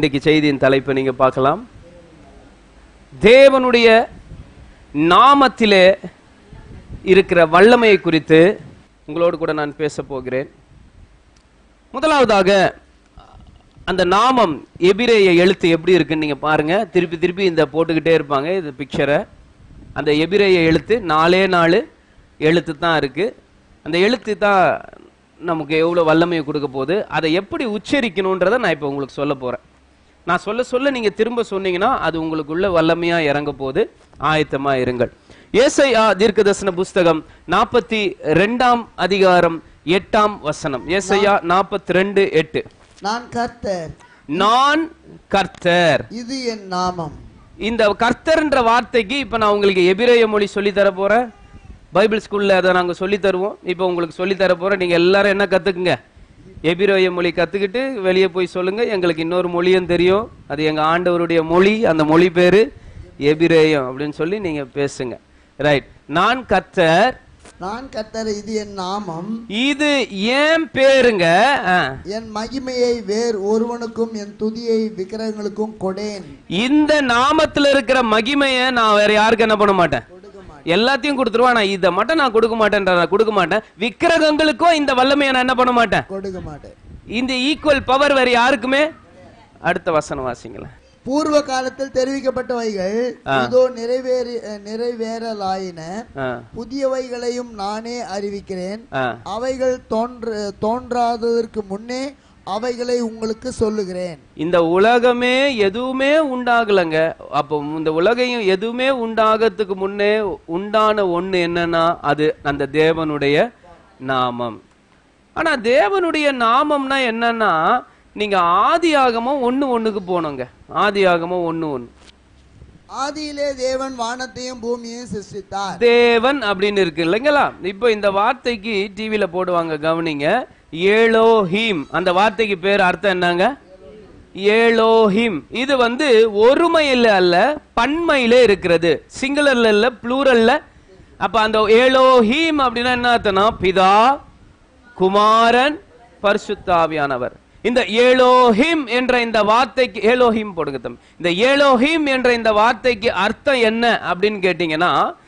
இன்றைக்கு செய்தியின் தலைப்பை நீங்க பார்க்கலாம் தேவனுடைய நாமத்திலே இருக்கிற வல்லமையை குறித்து உங்களோடு கூட நான் பேச போகிறேன் முதலாவதாக அந்த நாமம் எபிரேய எழுத்து எப்படி இருக்குன்னு நீங்க பாருங்க திருப்பி திருப்பி இந்த போட்டுக்கிட்டே இருப்பாங்க இது பிக்சரை அந்த எபிரேய எழுத்து நாலே நாலு எழுத்து தான் இருக்கு அந்த எழுத்து தான் நமக்கு எவ்வளோ வல்லமையை கொடுக்க போகுது அதை எப்படி உச்சரிக்கணுன்றதை நான் இப்போ உங்களுக்கு சொல்ல போறேன் நான் சொல்ல சொல்ல நீங்க திரும்ப சொன்னீங்கன்னா அது உங்களுக்குள்ள வல்லமையா இறங்க போகுது ஆயத்தமா இருங்கள் ஏசையா தீர்க்கதர்சன புஸ்தகம் நாற்பத்தி ரெண்டாம் அதிகாரம் எட்டாம் வசனம் ஏசையா நாற்பத்தி ரெண்டு எட்டு நான் கர்த்தர் நான் கர்த்தர் இது என் நாமம் இந்த கர்த்தர்ன்ற வார்த்தைக்கு இப்ப நான் உங்களுக்கு எபிரேய மொழி சொல்லி தர போறேன் பைபிள் ஸ்கூல்ல அதை நாங்க சொல்லி தருவோம் இப்போ உங்களுக்கு சொல்லி தர போறோம் நீங்க எல்லாரும் என்ன கத்துக்குங்க எபிரேய மொழி கத்துக்கிட்டு வெளியே போய் சொல்லுங்க எங்களுக்கு இன்னொரு மொழியும் தெரியும் அது எங்க ஆண்டவருடைய மொழி அந்த மொழி பேரு எபிரேயம் அப்படின்னு சொல்லி நீங்க பேசுங்க ரைட் நான் கர்த்தர் நான் கர்த்தர் இது என் நாமம் இது ஏன் பேருங்க ஆ. என் மகிமையை வேறு ஒருவனுக்கும் என் துதியை விக்கிரகங்களுக்கும் கொடேன் இந்த நாமத்துல இருக்கிற மகிமையை நான் வேற யாருக்கு என்ன பண்ண மாட்டேன் கொடுக்க மாட்டேன் எல்லாத்தையும் கொடுத்துருவான் நான் இதை மட்டும் நான் கொடுக்க மாட்டேன்ற நான் கொடுக்க மாட்டேன் விக்கிரகங்களுக்கும் இந்த வல்லமையை நான் என்ன பண்ண மாட்டேன் கொடுக்க மாட்டேன் இந்த ஈக்குவல் பவர் வேற யாருக்குமே அடுத்த வசனம் வாசிங்களேன் பூர்வ காலத்தில் தெரிவிக்கப்பட்டவைகள் இதோ நிறைவேறி அஹ், நிறைவேறலாயின ஆ, புதியவைகளையும் நானே அறிவிக்கிறேன் ஆ. அவைகள் தோன்ற தோன்றாததற்கு முன்னே அவைகளை உங்களுக்கு சொல்லுகிறேன் இந்த உலகமே எதுவுமே உண்டாகலைங்க அப்போ இந்த உலகையும் எதுவுமே உண்டாகத்துக்கு முன்னே உண்டான ஒண்ணு என்னன்னா அது அந்த தேவனுடைய நாமம் ஆனா தேவனுடைய நாமம்னா என்னன்னா நீங்க ஆதியாகமம் ஒண்ணு ஒண்ணுக்கு போனோங்க ஆதியாகமம் ஒண்ணு ஒண்ணு ஆதியிலே தேவன் வானத்தையும் பூமியையும் சிருஷ்டித்தார் தேவன் அப்படின்னு இருக்கு இல்லைங்களா இப்போ இந்த வார்த்தைக்கு டிவியில போடுவாங்க கவனிங்க ஏலோஹீம் அந்த வார்த்தைக்கு பேர் அர்த்தம் என்னங்க ஏலோஹிம் இது வந்து ஒருமையில அல்ல பன்மையில இருக்கிறது சிங்குலர்ல இல்ல ப்ளூரல்ல அப்ப அந்த ஏலோஹீம் அப்படின்னா என்ன அர்த்தம்னா பிதா குமாரன் பரிசுத்தாவியானவர் இந்த ஏலோஹிம் என்ற இந்த வார்த்தைக்கு ஏலோஹிம் போடுங்க தம்பி இந்த ஏலோஹிம் என்ற இந்த வார்த்தைக்கு அர்த்தம் என்ன அப்படின்னு கேட்டீங்கன்னா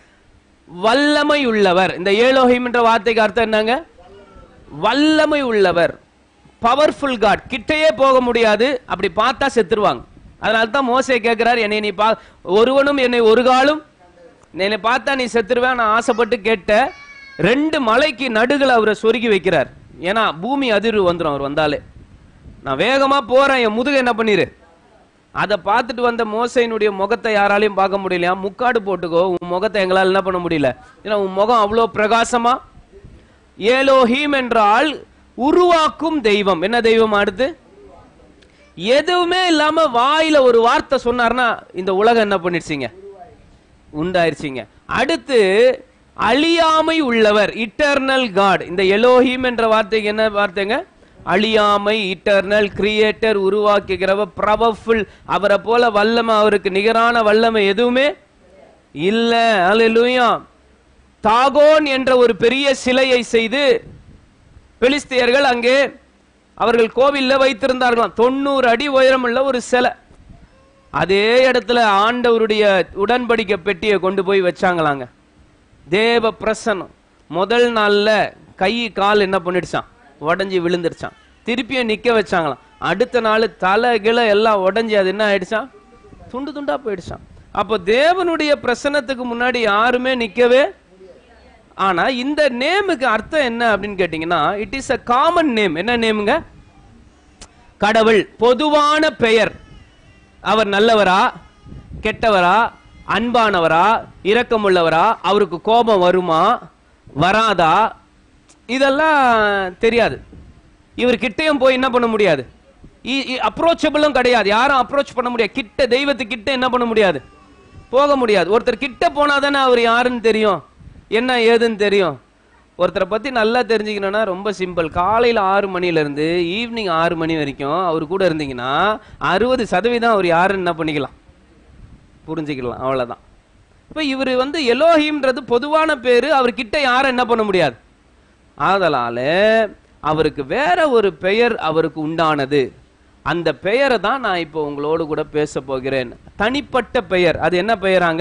வல்லமை உள்ளவர் இந்த ஏலோஹிம் என்ற வார்த்தைக்கு அர்த்தம் என்னங்க வல்லமை உள்ளவர் பவர்ஃபுல் காட் கிட்டேயே போக முடியாது அப்படி பார்த்தா செத்துருவாங்க அதனால தான் மோசே கேட்கிறார் என்னை நீ பா ஒருவனும் என்னை ஒரு காலும் என்னை பார்த்தா நீ செத்துருவேன் நான் ஆசைப்பட்டு கேட்ட ரெண்டு மலைக்கு நடுகள் அவரை சொருகி வைக்கிறார் ஏன்னா பூமி அதிர்வு வந்துடும் அவர் வந்தாலே நான் வேகமா போறேன் என் முதுகு என்ன பண்ணிரு அதை பார்த்துட்டு வந்த மோசையினுடைய முகத்தை யாராலையும் பார்க்க முடியலையா முக்காடு போட்டுக்கோ உன் முகத்தை எங்களால் என்ன பண்ண முடியல ஏன்னா உன் முகம் அவ்வளோ பிரகாசமா ஏலோஹீம் என்றால் உருவாக்கும் தெய்வம் என்ன தெய்வம் அடுத்து எதுவுமே இல்லாம வாயில ஒரு வார்த்தை சொன்னார்னா இந்த உலகம் என்ன பண்ணிடுச்சிங்க உண்டாயிருச்சிங்க அடுத்து அழியாமை உள்ளவர் இட்டர்னல் காட் இந்த எலோஹீம் என்ற வார்த்தைக்கு என்ன வார்த்தைங்க அழியாமை இட்டர்னல் கிரியேட்டர் உருவாக்குகிறவர் பவர்ஃபுல் அவரை போல வல்லமை அவருக்கு நிகரான வல்லமை எதுவுமே இல்ல அல்லேலூயா தாகோன் என்ற ஒரு பெரிய சிலையை செய்து பெலிஸ்தியர்கள் அங்கே அவர்கள் கோவில்ல வைத்திருந்தார்களாம் தொண்ணூறு அடி உயரமுள்ள ஒரு சிலை அதே இடத்துல ஆண்டவருடைய உடன்படிக்கை பெட்டியை கொண்டு போய் வச்சாங்களாங்க தேவ பிரசன்னம் முதல் நாள்ல கை கால் என்ன பண்ணிடுச்சான் உடஞ்சி விழுந்துருச்சான் திருப்பியும் நிக்க வச்சாங்களாம் அடுத்த நாள் தலை கிளை எல்லாம் உடஞ்சி அது என்ன ஆயிடுச்சான் துண்டு துண்டா போயிடுச்சான் அப்போ தேவனுடைய பிரசன்னத்துக்கு முன்னாடி யாருமே நிக்கவே ஆனா இந்த நேமுக்கு அர்த்தம் என்ன அப்படின்னு கேட்டீங்கன்னா it is a common name என்ன நேமுங்க கடவுள் பொதுவான பெயர் அவர் நல்லவரா கெட்டவரா அன்பானவரா இரக்கமுள்ளவரா அவருக்கு கோபம் வருமா வராதா இதெல்லாம் தெரியாது இவர் கிட்டேயும் போய் என்ன பண்ண முடியாது அப்ரோச்சபிளும் கிடையாது யாரும் அப்ரோச் பண்ண முடியாது கிட்ட தெய்வத்துக்கிட்ட என்ன பண்ண முடியாது போக முடியாது ஒருத்தர் கிட்ட போனா தானே அவர் யாருன்னு தெரியும் என்ன ஏதுன்னு தெரியும் ஒருத்தரை பத்தி நல்லா தெரிஞ்சுக்கணும்னா ரொம்ப சிம்பிள் காலையில ஆறு மணில இருந்து ஈவினிங் ஆறு மணி வரைக்கும் அவர் கூட இருந்தீங்கன்னா அறுபது சதவீதம் அவர் யாருன்னு என்ன பண்ணிக்கலாம் புரிஞ்சுக்கலாம் அவ்வளவுதான் இப்ப இவர் வந்து எலோஹிம்ன்றது பொதுவான பேரு அவர்கிட்ட யாரும் என்ன பண்ண முடியாது ஆதலால அவருக்கு வேற ஒரு பெயர் அவருக்கு உண்டானது அந்த பெயரை தான் நான் இப்போ உங்களோடு கூட பேச போகிறேன் தனிப்பட்ட பெயர் அது என்ன பெயராங்க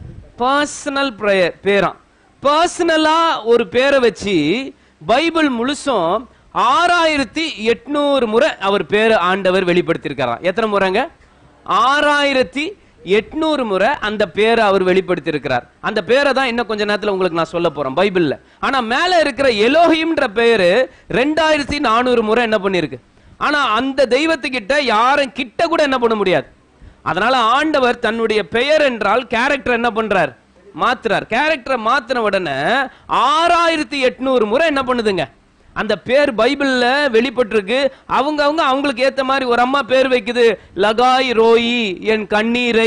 பர்சனல் பெயர் பேராம் பர்சனலா ஒரு பேரை வச்சு பைபிள் முழுசும் ஆறாயிரத்தி எட்நூறு முறை அவர் பேரை ஆண்டவர் வெளிப்படுத்தியிருக்கிறார் எத்தனை முறைங்க ஆறாயிரத்தி எட்நூறு முறை அந்த பேரை அவர் வெளிப்படுத்தியிருக்கிறார் அந்த பேரை தான் இன்னும் கொஞ்ச நேரத்துல உங்களுக்கு நான் சொல்ல போறேன் பைபிள்ல ஆனா மேல இருக்கிற எலோஹிம்ன்ற பேரு ரெண்டாயிரத்தி நானூறு முறை என்ன பண்ணிருக்கு ஆனா அந்த தெய்வத்துக்கிட்ட யாரும் கிட்ட கூட என்ன பண்ண முடியாது அதனால ஆண்டவர் தன்னுடைய பெயர் என்றால் கேரக்டர் என்ன பண்றார் மாத்துறார் கேரக்டரை மாத்தின உடனே ஆறாயிரத்தி எட்நூறு முறை என்ன பண்ணுதுங்க அந்த பேர் பைபிள்ல வெளிப்பட்டிருக்கு அவங்க அவங்க அவங்களுக்கு ஏத்த மாதிரி ஒரு அம்மா பேர் வைக்குது லகாய் ரோயி என் கண்ணீரை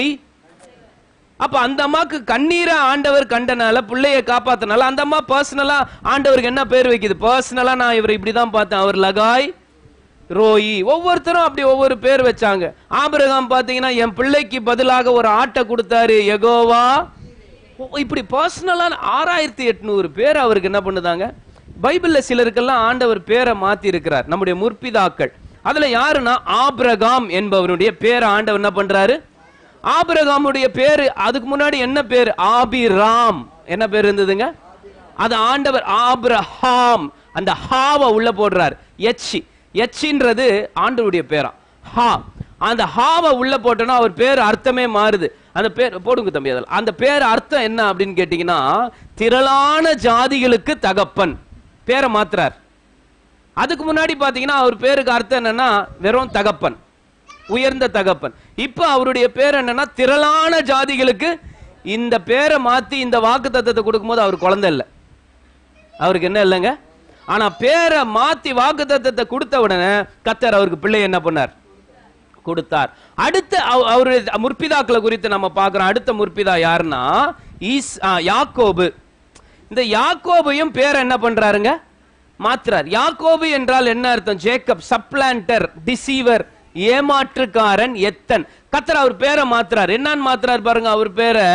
அப்ப அந்த அம்மாக்கு கண்ணீரை ஆண்டவர் கண்டனால பிள்ளைய காப்பாத்தனால அந்த அம்மா பர்சனலா ஆண்டவருக்கு என்ன பேர் வைக்குது பர்சனலா நான் இவரை இப்படிதான் பார்த்தேன் அவர் லகாய் ரோயி ஒவ்வொருத்தரும் அப்படி ஒவ்வொரு பேர் வச்சாங்க ஆபிரகாம் பாத்தீங்கன்னா என் பிள்ளைக்கு பதிலாக ஒரு ஆட்டை கொடுத்தாரு எகோவா ஓ, இப்படி பர்சனலான ஆறாயிரத்தி எட்நூறு பேர் அவருக்கு என்ன பண்ணுதாங்க பைபிள்ல சிலருக்கெல்லாம் ஆண்டவர் பேரை மாத்தி இருக்கிறார் நம்முடைய முற்பிதாக்கள் அதுல யாருன்னா ஆபிரகாம் என்பவருடைய பேரை ஆண்டவர் என்ன பண்றாரு ஆபிரகாமுடைய பேரு அதுக்கு முன்னாடி என்ன பேர் ஆபிராம் என்ன பேர் இருந்ததுங்க அது ஆண்டவர் ஆபிரஹாம் அந்த ஹாவை உள்ள போடுறார் எச்சி எச்சின்றது ஆண்டவருடைய பேரா ஹா அந்த ஹாவை உள்ள போட்டோன்னா அவர் பேர் அர்த்தமே மாறுது அந்த பேர் போடுங்க தம்பி அதில் அந்த பேர் அர்த்தம் என்ன அப்படின்னு கேட்டீங்கன்னா திரளான ஜாதிகளுக்கு தகப்பன் பேரை மாத்துறார் அதுக்கு முன்னாடி பாத்தீங்கன்னா அவர் பேருக்கு அர்த்தம் என்னன்னா வெறும் தகப்பன் உயர்ந்த தகப்பன் இப்போ அவருடைய பேர் என்னன்னா திரளான ஜாதிகளுக்கு இந்த பேரை மாத்தி இந்த வாக்கு தத்தத்தை கொடுக்கும்போது அவர் குழந்தை இல்லை அவருக்கு என்ன இல்லைங்க ஆனா பேரை மாத்தி வாக்கு தத்தத்தை கொடுத்த உடனே கத்தர் அவருக்கு பிள்ளை என்ன பண்ணார் கொடுத்தார் அடுத்த அவ- அவருடைய முற்பிதாக்களை குறித்து நம்ம பார்க்கிறோம் அடுத்த முற்பிதா யாருன்னா ஈஸ் ஆ, யாக்கோபு இந்த யாக்கோபையும் பேர் என்ன பண்றாருங்க மாத்துறார் யாக்கோபு என்றால் என்ன அர்த்தம் ஜேக்கப் சப்ளான்டர் டிசீவர் ஏமாற்றுக்காரன் எத்தன் கத்தர் அவர் பேரை மாத்துறார் என்னன்னு மாத்துறார் பாருங்க அவர் பேரை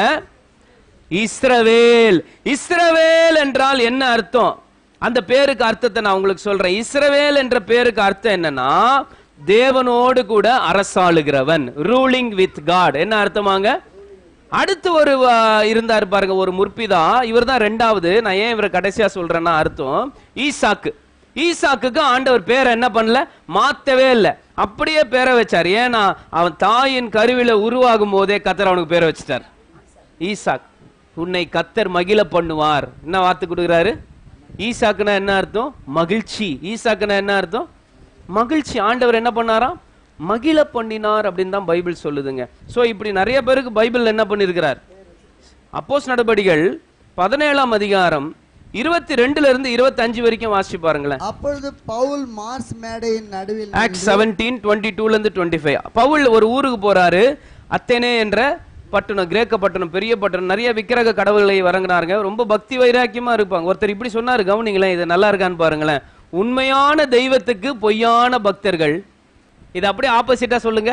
இஸ்ரவேல் இஸ்ரவேல் என்றால் என்ன அர்த்தம் அந்த பேருக்கு அர்த்தத்தை நான் உங்களுக்கு சொல்றேன் இஸ்ரவேல் என்ற பேருக்கு அர்த்தம் என்னன்னா தேவனோடு கூட அரசாளுகிறவன் ரூலிங் வித் காட் என்ன அர்த்தமாங்க அடுத்து ஒரு ஆ, இருந்தார் பாருங்க ஒரு முற்பிதா இவர் தான் ரெண்டாவது நான் ஏன் இவரை கடைசியா சொல்றேன்னா அர்த்தம் ஈசாக்கு ஈசாக்குக்கு ஆண்டவர் பேரை என்ன பண்ணல மாத்தவே இல்லை அப்படியே பேரை வச்சார் ஏன்னா அவன் தாயின் கருவில உருவாகும் போதே கத்தர் அவனுக்கு பேரை வச்சிட்டார் ஈசாக் உன்னை கத்தர் மகிழ பண்ணுவார் என்ன வார்த்தை கொடுக்குறாரு ஈசாக்குனா என்ன அர்த்தம் மகிழ்ச்சி ஈசாக்குனா என்ன அர்த்தம் மகிழ்ச்சி ஆண்டவர் என்ன பண்ணாராம் மகிழ பண்ணினார் அப்படின்னு தான் பைபிள் சொல்லுதுங்க சோ இப்படி நிறைய பேருக்கு பைபிள் என்ன பண்ணியிருக்கிறார் அப்போஸ் நடபடிகள் பதினேழாம் அதிகாரம் இருபத்தி ரெண்டுல இருந்து இருபத்தி அஞ்சு வரைக்கும் வாசிச்சு பாருங்களேன் அப்பொழுது பவுல் மார்ஸ் மேடையின் நடுவில் ஆக்ட் செவன்டீன் டுவெண்ட்டி டூல இருந்து டுவெண்ட்டி ஃபைவ் பவுல் ஒரு ஊருக்கு போறாரு அத்தேனே என்ற பட்டணம் கிரேக்க பட்டணம் பெரிய பட்டணம் நிறைய விக்கிரக கடவுள்களை வழங்கினாருங்க ரொம்ப பக்தி வைராக்கியமா இருப்பாங்க ஒருத்தர் இப்படி சொன்னாரு கவனிங்களேன் இது நல்லா இருக்கான்னு பாருங்களேன் உண்மையான தெய்வத்துக்கு பொய்யான பக்தர்கள் இது அப்படியே ஆப்போசிட்டா சொல்லுங்க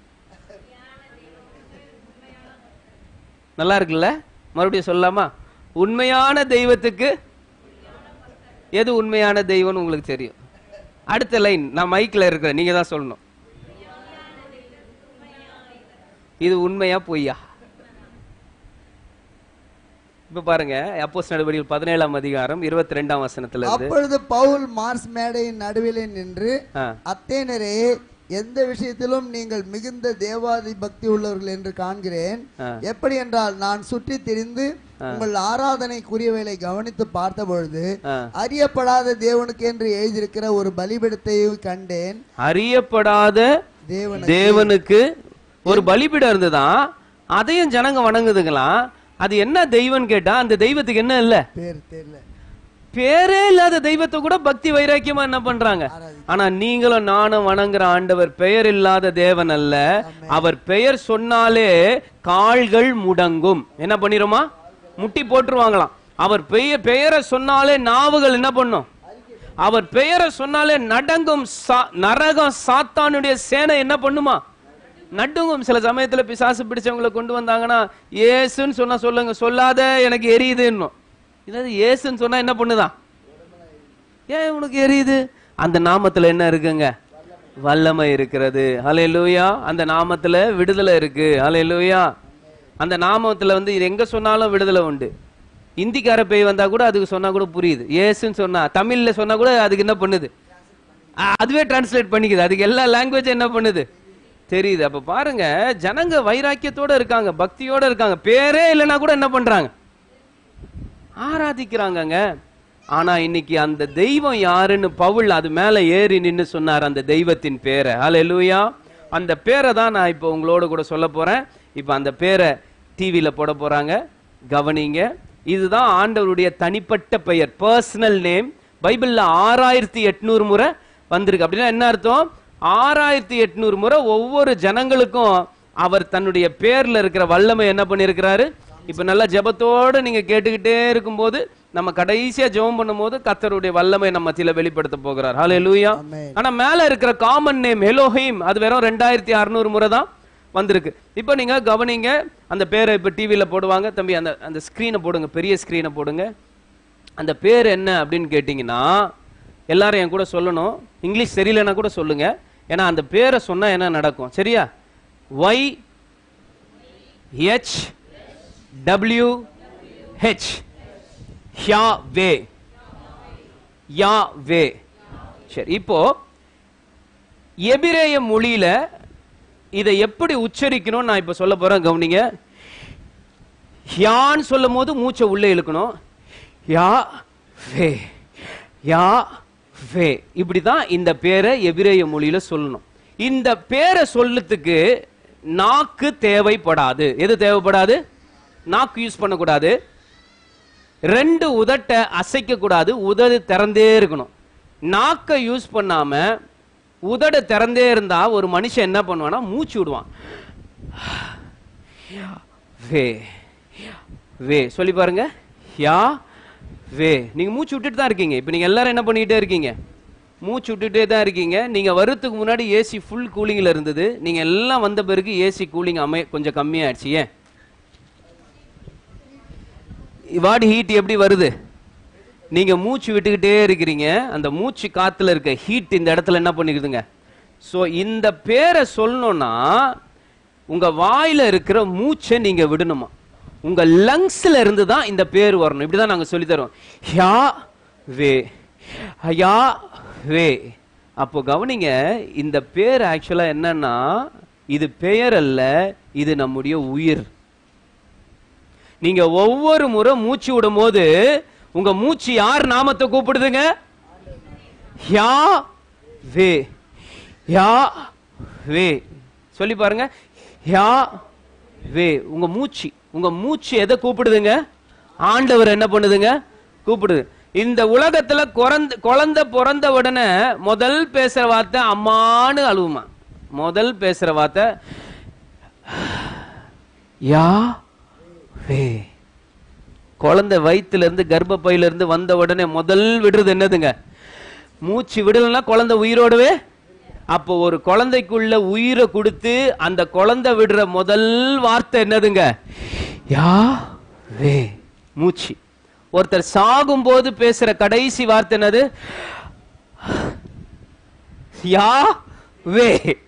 நல்லா இருக்குல்ல மறுபடியும் சொல்லலாமா உண்மையான தெய்வத்துக்கு எது உண்மையான தெய்வம்னு உங்களுக்கு தெரியும் அடுத்த லைன் நான் மைக்ல இருக்கிறேன் நீங்க தான் சொல்லணும் இது உண்மையா பொய்யா இப்ப பாருங்க அப்போஸ் நடவடிக்கைகள் பதினேழாம் அதிகாரம் இருபத்தி ரெண்டாம் வசனத்துல இருந்து அப்பொழுது பவுல் மார்ஸ் மேடையின் நடுவிலே நின்று ஆ. அத்தேனரே எந்த விஷயத்திலும் நீங்கள் மிகுந்த தேவாதி பக்தி உள்ளவர்கள் என்று காண்கிறேன் ஆ. எப்படி என்றால் நான் சுற்றி திரிந்து உங்கள் ஆராதனைக்குரியவைகளை கவனித்து பார்த்த பொழுது ஆ. அறியப்படாத தேவனுக்கு என்று எழுதியிருக்கிற ஒரு பலிபீடத்தையும் கண்டேன் அறியப்படாத தேவன் தேவனுக்கு ஒரு பலிபீடம் இருந்துதான் அதையும் ஜனங்க வணங்குதுங்களாம் அது என்ன தெய்வம் கேட்டா அந்த தெய்வத்துக்கு என்ன இல்ல பேர் தெரியல பேரே இல்லாத தெய்வத்தை கூட பக்தி வைராக்கியமா என்ன பண்றாங்க ஆனா நீங்களும் நானும் வணங்குற ஆண்டவர் பெயர் இல்லாத தேவன் அல்ல அவர் பெயர் சொன்னாலே கால்கள் முடங்கும் என்ன பண்ணிருமா முட்டி போட்டுருவாங்களாம் அவர் பெயர் பெயரை சொன்னாலே நாவுகள் என்ன பண்ணும் அவர் பெயரை சொன்னாலே நடங்கும் சா- நரகம் சாத்தானுடைய சேனை என்ன பண்ணுமா நடுங்கும் சில சமயத்துல பிசாசு பிடிச்சவங்களை கொண்டு வந்தாங்கன்னா ஏசுன்னு சொன்னா சொல்லுங்க சொல்லாத எனக்கு எரியுதுன்னு இதாவது ஏசுன்னு சொன்னா என்ன பண்ணுதான் ஏன் உனக்கு எரியுது அந்த நாமத்துல என்ன இருக்குங்க வல்லமை இருக்கிறது ஹalleluya அந்த நாமத்துல விடுதலை இருக்கு ஹalleluya அந்த நாமத்துல வந்து இது எங்க சொன்னாலும் விடுதலை உண்டு இந்திக்கார பேய் வந்தா கூட அதுக்கு சொன்னா கூட புரியுது ஏசுன்னு சொன்னா தமிழ்ல சொன்னா கூட அதுக்கு என்ன பண்ணுது அ- அதுவே டிரான்ஸ்லேட் பண்ணிக்குது அதுக்கு எல்லா லாங்குவேஜ் என்ன பண்ணுது தெரியுது அப்ப பாருங்க ஜனங்க வைராக்கியத்தோட இருக்காங்க பக்தியோட இருக்காங்க பேரே இல்லைன்னா கூட என்ன பண்றாங்க ஆராதிக்கிறாங்கங்க ஆனா இன்னைக்கு அந்த தெய்வம் யாருன்னு பவுல் அது மேல ஏறி நின்னு சொன்னார் அந்த தெய்வத்தின் பேரை ஹalleluya அந்த பேரை தான் நான் இப்போ உங்களோட கூட சொல்ல போறேன் இப்போ அந்த பேரை டிவியில போட போறாங்க கவனிங்க இதுதான் ஆண்டவருடைய தனிப்பட்ட பெயர் பர்சனல் நேம் பைபிள்ல ஆறாயிரத்தி எட்நூறு முறை வந்திருக்கு அப்படின்னா என்ன அர்த்தம் ஆறாயிரத்தி எட்நூறு முறை ஒவ்வொரு ஜனங்களுக்கும் அவர் தன்னுடைய பேர்ல இருக்கிற வல்லமை என்ன பண்ணியிருக்கிறாரு இப்ப நல்லா ஜெபத்தோட நீங்க கேட்டுக்கிட்டே இருக்கும்போது நம்ம கடைசியா ஜெபம் பண்ணும்போது கர்த்தருடைய வல்லமை நம்ம மத்தியில வெளிப்படுத்த போகிறார் ஹalleluya Amen. ஆனா மேல இருக்கிற காமன் நேம் எலோஹிம் அது வெறும் ரெண்டாயிரத்தி அறுநூறு முறை தான் வந்திருக்கு இப்போ நீங்க கவனிங்க அந்த பேரை இப்ப டிவியில போடுவாங்க தம்பி அந்த அந்த ஸ்கிரீனை போடுங்க பெரிய ஸ்கிரீனை போடுங்க அந்த பேர் என்ன அப்படின்னு கேட்டிங்கன்னா எல்லாரும் என் கூட சொல்லணும் இங்கிலீஷ் தெரியலன்னா கூட சொல்லுங்க ஏன்னா அந்த பேரை சொன்னா என்ன நடக்கும் சரியா Y H W H Yahweh Yahweh சரி இப்போ எபிரேய மொழியில இதை எப்படி உச்சரிக்கணும் நான் இப்ப சொல்ல போறேன் கவனிங்க யான்னு சொல்லும் போது மூச்சை உள்ளே இழுக்கணும் யா வே யா வே இப்படிதான் இந்த பேரை எபிரேய மொழியில சொல்லணும் இந்த பேரை சொல்லத்துக்கு நாக்கு தேவைப்படாது எது தேவைப்படாது நாக்கு யூஸ் பண்ணக்கூடாது ரெண்டு உதட்டை அசைக்க கூடாது உதடு திறந்தே இருக்கணும் நாக்கை யூஸ் பண்ணாம உதடு திறந்தே இருந்தா ஒரு மனுஷன் என்ன பண்ணுவானா மூச்சு விடுவான் வே வே சொல்லி பாருங்க யா வே நீங்க மூச்சு விட்டுட்டு தான் இருக்கீங்க இப்போ நீங்க எல்லாரும் என்ன பண்ணிட்டே இருக்கீங்க மூச்சு விட்டுட்டே தான் இருக்கீங்க நீங்க வரதுக்கு முன்னாடி ஏசி ஃபுல் கூலிங்ல இருந்தது நீங்க எல்லாம் வந்த பிறகு ஏசி கூலிங் அமைய கொஞ்சம் கம்மியாயிடுச்சு ஏன் வாடி ஹீட் எப்படி வருது நீங்க மூச்சு விட்டுக்கிட்டே இருக்கிறீங்க அந்த மூச்சு காத்துல இருக்க ஹீட் இந்த இடத்துல என்ன பண்ணிக்குதுங்க சோ இந்த பேரை சொல்லணும்னா உங்க வாயில இருக்கிற மூச்சை நீங்க விடணுமா உங்க லங்ஸ்ல இருந்து தான் இந்த பேர் வரணும் இப்படிதான் நாங்க சொல்லி தரோம் யா வே யா வே அப்போ கவனிங்க இந்த பேர் ஆக்சுவலா என்னன்னா இது பெயர் அல்ல இது நம்முடைய உயிர் நீங்க ஒவ்வொரு முறை மூச்சு விடும் போது உங்க மூச்சு யார் நாமத்தை கூப்பிடுதுங்க யா வே யா வே சொல்லி பாருங்க யா வே உங்க மூச்சு உங்க மூச்சு எதை கூப்பிடுதுங்க ஆண்டவர் என்ன பண்ணுதுங்க கூப்பிடுது இந்த உலகத்துல குறந்த குழந்தை பிறந்த உடனே முதல் பேசுற வார்த்தை அம்மான்னு அழுவுமா முதல் பேசுற வார்த்தை யா வே குழந்தை வயித்துல இருந்து கர்ப்பப்பையில இருந்து வந்த உடனே முதல் விடுறது என்னதுங்க மூச்சு விடலைன்னா குழந்தை உயிரோடவே அப்போ ஒரு குழந்தைக்குள்ள உயிரை கொடுத்து அந்த குழந்தை விடுற முதல் வார்த்தை என்னதுங்க யா வே மூச்சு ஒருத்தர் சாகும் போது பேசுற கடைசி வார்த்தை என்னது யா வே